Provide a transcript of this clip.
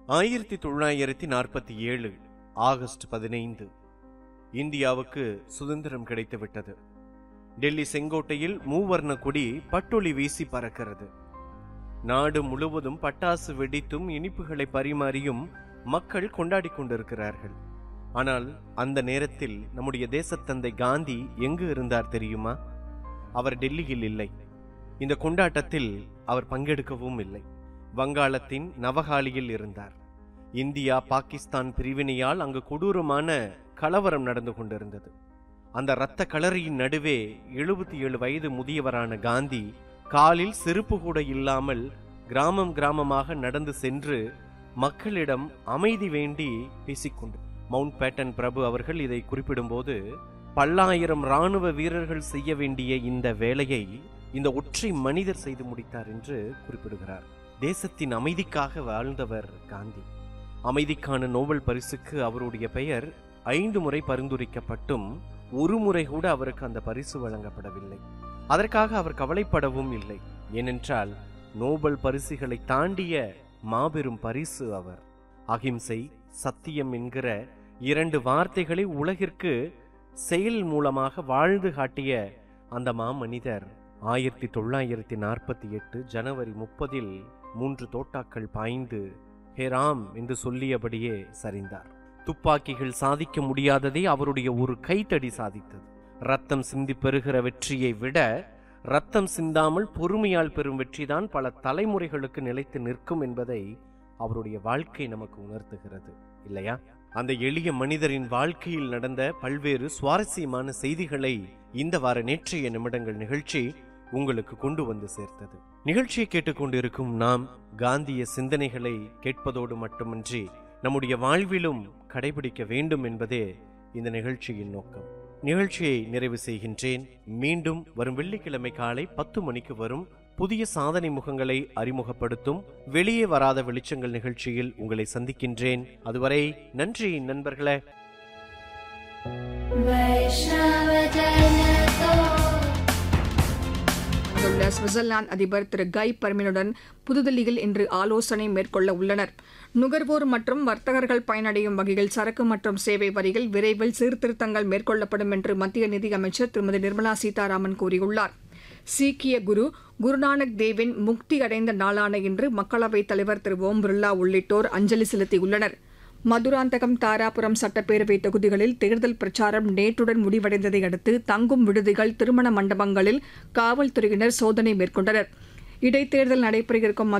ஆயிரத்தி தொள்ளாயிரத்தி நாற்பத்தி ஏழு ஆகஸ்ட் பதினைந்து இந்தியாவுக்கு சுதந்திரம் கிடைத்துவிட்டது டெல்லி செங்கோட்டையில் மூவர்ண கொடி பட்டொளி வீசி பறக்கிறது நாடு முழுவதும் பட்டாசு வெடித்தும் இனிப்புகளை பரிமாறியும் மக்கள் கொண்டாடிக் கொண்டிருக்கிறார்கள் ஆனால் அந்த நேரத்தில் நம்முடைய தேசத்தந்தை காந்தி எங்கு இருந்தார் தெரியுமா அவர் டெல்லியில் இல்லை இந்த கொண்டாட்டத்தில் அவர் பங்கெடுக்கவும் இல்லை வங்காளத்தின் நவகாலியில் இருந்தார் இந்தியா பாகிஸ்தான் பிரிவினையால் அங்கு கொடூரமான கலவரம் நடந்து கொண்டிருந்தது அந்த இரத்த களரியின் நடுவே எழுபத்தி ஏழு வயது முதியவரான காந்தி காலில் செருப்பு கூட இல்லாமல் கிராமம் கிராமமாக நடந்து சென்று மக்களிடம் அமைதி வேண்டி பேசிக்கொண்டு மவுண்ட் பேட்டன் பிரபு அவர்கள் இதை குறிப்பிடும்போது பல்லாயிரம் ராணுவ வீரர்கள் செய்ய வேண்டிய இந்த வேலையை இந்த ஒற்றை மனிதர் செய்து முடித்தார் என்று குறிப்பிடுகிறார் தேசத்தின் அமைதிக்காக வாழ்ந்தவர் காந்தி அமைதிக்கான நோபல் பரிசுக்கு அவருடைய பெயர் ஐந்து முறை பரிந்துரைக்கப்பட்டும் ஒரு முறை கூட அவருக்கு அந்த பரிசு வழங்கப்படவில்லை அதற்காக அவர் கவலைப்படவும் இல்லை ஏனென்றால் நோபல் பரிசுகளை தாண்டிய மாபெரும் பரிசு அவர் அகிம்சை சத்தியம் என்கிற இரண்டு வார்த்தைகளை உலகிற்கு செயல் மூலமாக வாழ்ந்து காட்டிய அந்த மாமனிதர் ஆயிரத்தி தொள்ளாயிரத்தி நாற்பத்தி எட்டு ஜனவரி முப்பதில் மூன்று தோட்டாக்கள் பாய்ந்து ஹேராம் என்று சொல்லியபடியே சரிந்தார் துப்பாக்கிகள் சாதிக்க முடியாததை அவருடைய ஒரு கைத்தடி சாதித்தது ரத்தம் சிந்தி பெறுகிற வெற்றியை விட ரத்தம் சிந்தாமல் பொறுமையால் பெறும் வெற்றிதான் பல தலைமுறைகளுக்கு நிலைத்து நிற்கும் என்பதை அவருடைய வாழ்க்கை நமக்கு உணர்த்துகிறது இல்லையா அந்த எளிய மனிதரின் வாழ்க்கையில் நடந்த பல்வேறு சுவாரஸ்யமான செய்திகளை இந்த வார நேற்றைய நிமிடங்கள் நிகழ்ச்சி உங்களுக்கு கொண்டு வந்து சேர்த்தது நிகழ்ச்சியை கேட்டுக்கொண்டிருக்கும் நாம் காந்திய சிந்தனைகளை கேட்பதோடு மட்டுமின்றி நம்முடைய வாழ்விலும் கடைபிடிக்க வேண்டும் என்பதே இந்த நிகழ்ச்சியின் நோக்கம் நிகழ்ச்சியை நிறைவு செய்கின்றேன் மீண்டும் வரும் வெள்ளிக்கிழமை காலை பத்து மணிக்கு வரும் புதிய சாதனை முகங்களை அறிமுகப்படுத்தும் வெளியே வராத வெளிச்சங்கள் நிகழ்ச்சியில் உங்களை சந்திக்கின்றேன் அதுவரை நன்றி நண்பர்களே உள்ள சுவிட்சர்லாந்து அதிபர் திரு கை பர்மினுடன் புதுதில்லியில் இன்று ஆலோசனை மேற்கொள்ள உள்ளனர் நுகர்வோர் மற்றும் வர்த்தகர்கள் பயனடையும் வகையில் சரக்கு மற்றும் சேவை வரியில் விரைவில் சீர்திருத்தங்கள் மேற்கொள்ளப்படும் என்று மத்திய நிதியமைச்சர் திருமதி நிர்மலா சீதாராமன் கூறியுள்ளார் சீக்கிய குரு குருநானக் தேவின் முக்தி அடைந்த நாளான இன்று மக்களவைத் தலைவர் திரு ஓம் பிர்லா உள்ளிட்டோர் அஞ்சலி செலுத்தியுள்ளனர் மதுராந்தகம் தாராபுரம் சட்டப்பேரவை தொகுதிகளில் தேர்தல் பிரச்சாரம் நேற்றுடன் முடிவடைந்ததை அடுத்து தங்கும் விடுதிகள் திருமண மண்டபங்களில் காவல்துறையினர் சோதனை மேற்கொண்டனர் இடைத்தேர்தல் நடைபெற இருக்கும்